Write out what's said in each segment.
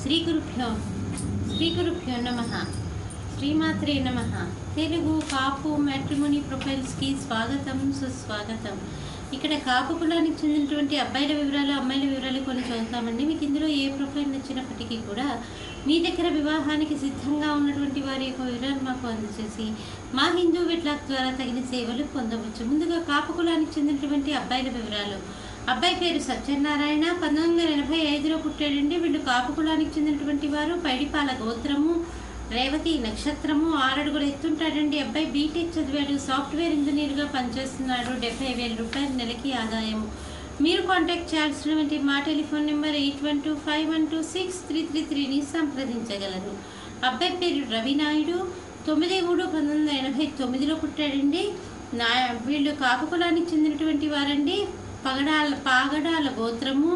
శ్రీ గురుభ్యో శ్రీ గురుభ్యో నమ శ్రీమాత్రే నమ తెలుగు కాపు మ్యాట్రిమోనీ ప్రొఫైల్స్కి స్వాగతం సుస్వాగతం ఇక్కడ కాపు కులానికి చెందినటువంటి అబ్బాయిల వివరాలు అమ్మాయిల వివరాలు కొన్ని చదువుతామండి మీకు ఇందులో ఏ ప్రొఫైల్ నచ్చినప్పటికీ కూడా మీ దగ్గర వివాహానికి సిద్ధంగా ఉన్నటువంటి వారి యొక్క వివరాలు మాకు అందజేసి మా హిందూ విట్లాక్ ద్వారా తగిన సేవలు పొందవచ్చు ముందుగా కాపు కులానికి చెందినటువంటి అబ్బాయిల వివరాలు అబ్బాయి పేరు సత్యనారాయణ పంతొమ్మిది వందల ఎనభై ఐదులో పుట్టాడండి వీళ్ళు కాపు కులానికి చెందినటువంటి వారు పైడిపాల గోత్రము రేవతి నక్షత్రము ఆరడుగులు ఎత్తుంటాడండి అబ్బాయి బీటెక్ చదివాడు సాఫ్ట్వేర్ ఇంజనీర్గా పనిచేస్తున్నాడు డెబ్బై వేల రూపాయల నెలకి ఆదాయము మీరు కాంటాక్ట్ చేయాల్సినటువంటి మా telephone number eight one two five one two six three three త్రీని సంప్రదించగలరు అబ్బాయి పేరు రవినాయుడు తొమ్మిది మూడు పంతొమ్మిది వందల ఎనభై తొమ్మిదిలో పుట్టాడండి నా వీళ్ళు కాపు కులానికి చెందినటువంటి వారండి పగడాల పాగడాల గోత్రము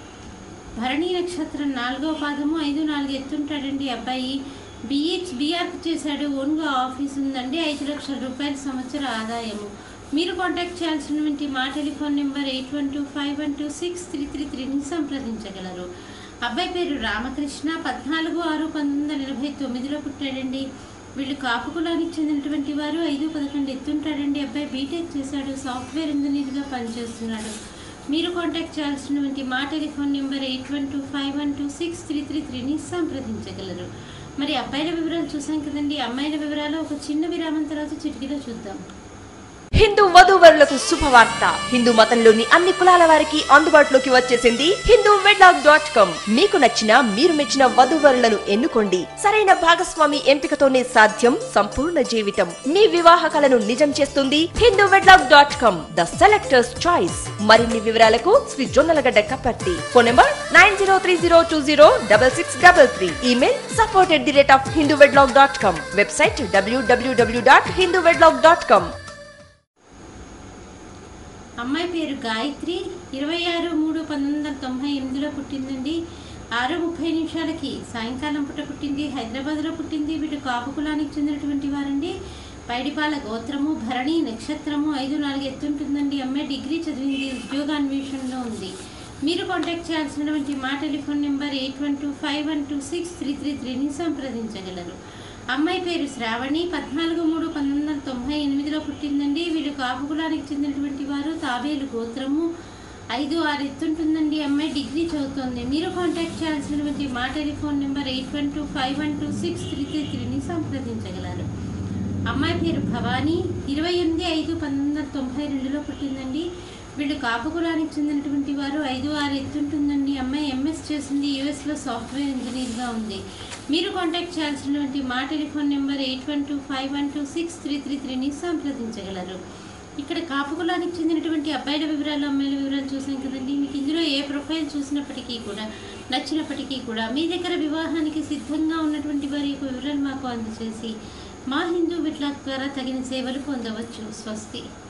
భరణి నక్షత్రం నాలుగో పాదము ఐదు నాలుగు ఎత్తుంటాడండి అబ్బాయి బిహెచ్ బీఆర్క్ చేశాడు ఓన్గా ఆఫీస్ ఉందండి ఐదు లక్షల రూపాయల సంవత్సర ఆదాయము మీరు కాంటాక్ట్ చేయాల్సినటువంటి మా telephone number eight one two five one two six three three త్రీని సంప్రదించగలరు అబ్బాయి పేరు రామకృష్ణ పద్నాలుగు ఆరు పంతొమ్మిది వందల ఎనభై తొమ్మిదిలో పుట్టాడండి వీళ్ళు కాపు కులానికి చెందినటువంటి వారు ఐదు పదకొండు ఎత్తుంటాడండి అబ్బాయి బీటెక్ చేశాడు సాఫ్ట్వేర్ ఇంజనీర్గా పనిచేస్తున్నాడు మీరు కాంటాక్ట్ చేయాల్సినటువంటి మా telephone number eight one two five one two six three three త్రీని సంప్రదించగలరు మరి అబ్బాయిల వివరాలు చూసాం కదండి అమ్మాయిల వివరాలు ఒక చిన్న విరామం తర్వాత చిటికీలో చూద్దాం హిందూ వధూవరులకు శుభవార్త హిందూ మతంలోని అన్ని కులాల వారికి అందుబాటులోకి వచ్చేసింది హిందూ వెడ్లాక్ డాట్ కామ్ మీకు నచ్చిన మీరు మెచ్చిన వధూవరులను ఎన్నుకోండి సరైన భాగస్వామి ఎంపికతోనే సాధ్యం సంపూర్ణ జీవితం మీ వివాహ కలను నిజం చేస్తుంది Hindu wedlock dot com the selectors choice మరిన్ని వివరాలకు Shri Jonnalagadda Kapparthi phone number nine zero three zero two zero double six double three email support at the rate of Hindu wedlock dot com website W W W dot Hindu wedlock dot com అమ్మాయి పేరు గాయత్రి ఇరవై ఆరు మూడు పంతొమ్మిది వందల తొంభై ఎనిమిదిలో పుట్టిందండి ఆరు ముప్పై నిమిషాలకి సాయంకాలం పుట్ట పుట్టింది హైదరాబాద్లో పుట్టింది వీళ్ళు కాపు కులానికి చెందినటువంటి వారండి పైడిపాల గోత్రము భరణి నక్షత్రము ఐదు నాలుగు ఎత్తుంటుందండి అమ్మాయి డిగ్రీ చదివింది ఉద్యోగాన్వేషణలో ఉంది మీరు కాంటాక్ట్ చేయాల్సినటువంటి మా telephone number eight one two five one two six three three త్రీని సంప్రదించగలరు అమ్మాయి పేరు శ్రావణి పద్నాలుగు మూడు పంతొమ్మిది వందల తొంభై ఎనిమిదిలో పుట్టిందండి వీళ్ళు కాపు కులానికి చెందినటువంటి వారు తాబేలు గోత్రము ఐదు ఆరు ఎత్తుంటుందండి అమ్మాయి డిగ్రీ చదువుతోంది మీరు కాంటాక్ట్ చేయాల్సినటువంటి మా telephone number eight one two five one two six three three త్రీని సంప్రదించగలరు అమ్మాయి పేరు భవానీ ఇరవై ఎనిమిది ఐదు పంతొమ్మిది వందల తొంభై రెండులో పుట్టిందండి వీళ్ళు కాపు కులానికి చెందినటువంటి వారు ఐదు ఆరు ఎత్తుంటుందండి అమ్మాయి ఎంఎస్ చేసింది యూఎస్లో సాఫ్ట్వేర్ ఇంజనీర్గా ఉంది మీరు కాంటాక్ట్ చేయాల్సినటువంటి మా telephone number eight one two five one two six three three త్రీని సంప్రదించగలరు ఇక్కడ కాపు కులానికి చెందినటువంటి అబ్బాయిల వివరాలు అమ్మాయిల వివరాలు చూసాం కదండి మీకు ఇందులో ఏ ప్రొఫైల్ చూసినప్పటికీ కూడా నచ్చినప్పటికీ కూడా మీ దగ్గర వివాహానికి సిద్ధంగా ఉన్నటువంటి వారి యొక్క వివరాలు మాకు అందజేసి మా హిందూ విట్లాక్ ద్వారా తగిన సేవలు పొందవచ్చు స్వస్తి